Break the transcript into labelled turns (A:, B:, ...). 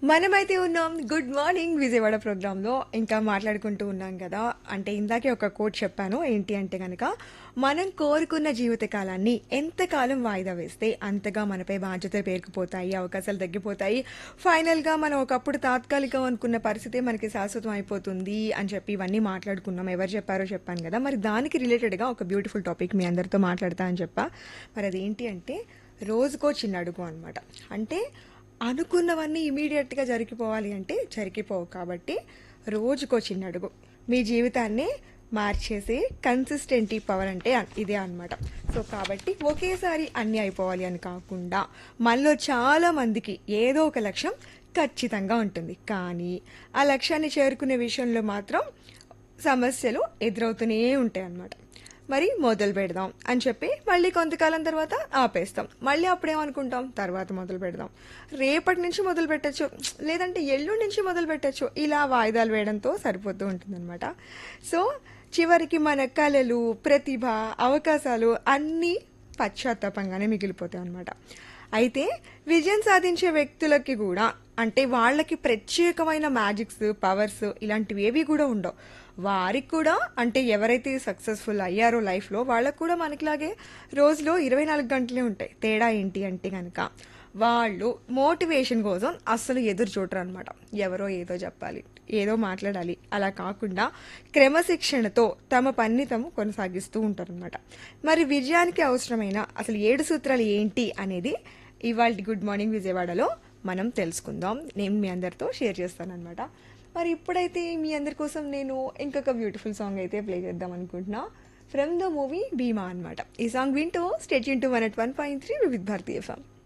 A: మనమైతే ఉన్నాం good morning Vijayawada ప్రోగ్రాంలో ఇంకా మాట్లాడుకుంటూ ఉన్నాం కదా అంటే ఇందాకే ఒక కోట్ చెప్పాను ఏంటి అంటే కనుక మనం కోరుకున్న జీవిత కాలాన్ని ఎంతకాలం వాయిదా వేస్తే అంతగా మనపై బాధ్యతలు పేరుకుపోతాయి అవకాశాలు తగ్గిపోతాయి ఫైనల్గా మనం ఒకప్పుడు తాత్కాలికం అనుకున్న పరిస్థితి మనకి శాశ్వతం అయిపోతుంది అని చెప్పి ఇవన్నీ మాట్లాడుకున్నాం ఎవరు చెప్పారో చెప్పాను కదా మరి దానికి రిలేటెడ్గా ఒక బ్యూటిఫుల్ టాపిక్ మీ అందరితో మాట్లాడతా అని చెప్పా మరి అదేంటి అంటే రోజుకో చిన్న అడుగు అనమాట అంటే అనుకున్నవన్నీ ఇమీడియట్గా జరిగిపోవాలి అంటే జరిగిపోవు కాబట్టి రోజుకో చిన్న అడుగు మీ జీవితాన్ని మార్చేసి కన్సిస్టెంటీ పవర్ అంటే అ- ఇదే అన్నమాట సో కాబట్టి ఒకేసారి అన్నీ అయిపోవాలి అని కాకుండా మనలో చాలా మందికి ఏదో ఒక లక్ష్యం ఖచ్చితంగా ఉంటుంది కానీ ఆ లక్ష్యాన్ని చేరుకునే విషయంలో మాత్రం సమస్యలు ఎదురవుతూనే ఉంటాయి అన్నమాట మరి మొదలు పెడదాం అని చెప్పి మళ్ళీ కొంతకాలం తర్వాత ఆపేస్తాం మళ్ళీ అప్పుడేమనుకుంటాం తర్వాత మొదలు పెడదాం రేపటి నుంచి మొదలు పెట్టచ్చు లేదంటే ఎల్లుండి నుంచి మొదలు పెట్టచ్చు ఇలా వాయిదాలు వేయడంతో సరిపోతూ ఉంటుందన్నమాట సో చివరికి మన కళలు ప్రతిభ అవకాశాలు అన్నీ పశ్చాత్తాపంగానే మిగిలిపోతాయి అన్నమాట అయితే విజయం సాధించే వ్యక్తులకి కూడా అంటే వాళ్ళకి ప్రత్యేకమైన మ్యాజిక్స్ పవర్స్ ఇలాంటివి ఏవి కూడా ఉండవు వారికి కూడా అంటే ఎవరైతే సక్సెస్ఫుల్ అయ్యారో లైఫ్లో వాళ్ళకు కూడా మనకిలాగే రోజులో ఇరవై నాలుగు గంటలే ఉంటాయి తేడా ఏంటి అంటే కనుక వాళ్ళు మోటివేషన్ కోసం అస్సలు ఎదురు చూడరు అనమాట ఎవరో ఏదో చెప్పాలి ఏదో మాట్లాడాలి అలా కాకుండా క్రమశిక్షణతో తమ పని తాము కొనసాగిస్తూ ఉంటారనమాట మరి విజయానికి అవసరమైన అసలు ఏడు సూత్రాలు ఏంటి అనేది ఇవాళ గుడ్ మార్నింగ్ విజయవాడలో మనం తెలుసుకుందాం నేను మీ అందరితో షేర్ చేస్తానన్నమాట మరి ఇప్పుడైతే మీ అందరి కోసం నేను ఇంకొక బ్యూటిఫుల్ సాంగ్ అయితే ప్లే చేద్దాం అనుకుంటున్నా ఫ్రమ్ ద మూవీ భీమా అన్నమాట ఈ సాంగ్ వింటూ state into one eight one point three Vividh Bharati FM